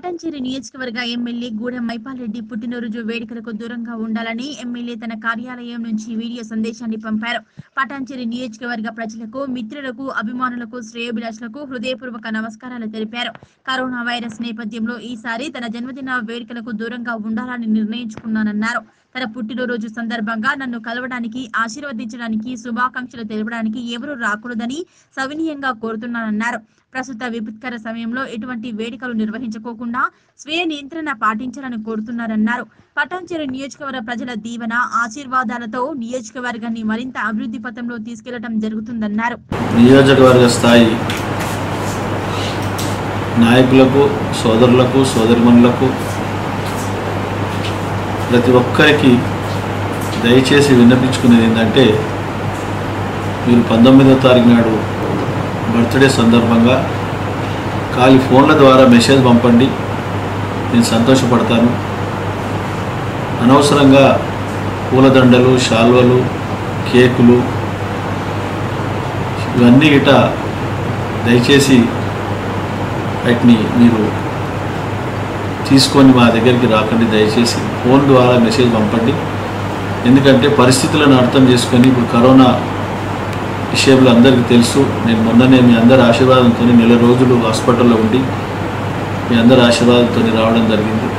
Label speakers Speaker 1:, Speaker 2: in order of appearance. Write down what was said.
Speaker 1: పటంచేరి నియోజకవర్గ ఎమ్మెల్యే గూడెం మైపాల్రెడ్డి పుట్టినరోజు వేడుకలకు దూరంగా ఉండాలని ఎమ్మెల్యే తన కార్యాలయం నుంచి వీడియో సందేశాన్ని పంపారు పటాన్చేరి నియోజకవర్గ ప్రజలకు మిత్రులకు అభిమానులకు శ్రేయోభిలాషులకు హృదయపూర్వక నమస్కారాలు తెలిపారు కరోనా వైరస్ నేపథ్యంలో ఈసారి తన జన్మదిన వేడుకలకు దూరంగా ఉండాలని నిర్ణయించుకున్నానన్నారు తన పుట్టినరోజు సందర్భంగా నన్ను కలవడానికి ఆశీర్వదించడానికి శుభాకాంక్షలు తెలపడానికి ఎవరూ రాకూడదని సవినీయంగా కోరుతున్నానన్నారు ప్రస్తుత విపత్కర సమయంలో ఎటువంటి వేడుకలు నిర్వహించుకోకుండా స్వీయ నియంత్రణ పాటించాలని కోరుతున్నారన్నారు పటాన్చెరు నియోజకవర్గ ప్రజల దీవెన ఆశీర్వాదాలతో నియోజకవర్గాన్ని మరింత అభివృద్ధి పథంలో తీసుకెళ్లడం జరుగుతుందన్నారు
Speaker 2: నియోజకవర్గ స్థాయి నాయకులకు సోదరులకు సోదరిమణులకు ప్రతి ఒక్కరికి దయచేసి విన్నపించుకునేది ఏంటంటే మీరు పంతొమ్మిదవ తారీఖు నాడు బర్త్డే సందర్భంగా ఖాళీ ఫోన్ల ద్వారా మెసేజ్ పంపండి నేను సంతోషపడతాను అనవసరంగా పూలదండలు శాల్వలు కేకులు ఇవన్నీ గిట దయచేసి వాటిని మీరు తీసుకొని మా దగ్గరికి రాకండి దయచేసి ఫోన్ ద్వారా మెసేజ్ పంపండి ఎందుకంటే పరిస్థితులను అర్థం చేసుకొని ఇప్పుడు కరోనా విషయంలో అందరికీ తెలుసు నేను మొన్ననే మీ అందరి ఆశీర్వాదంతో నెల రోజులు హాస్పిటల్లో ఉండి మీ అందరి ఆశీర్వాదంతో రావడం జరిగింది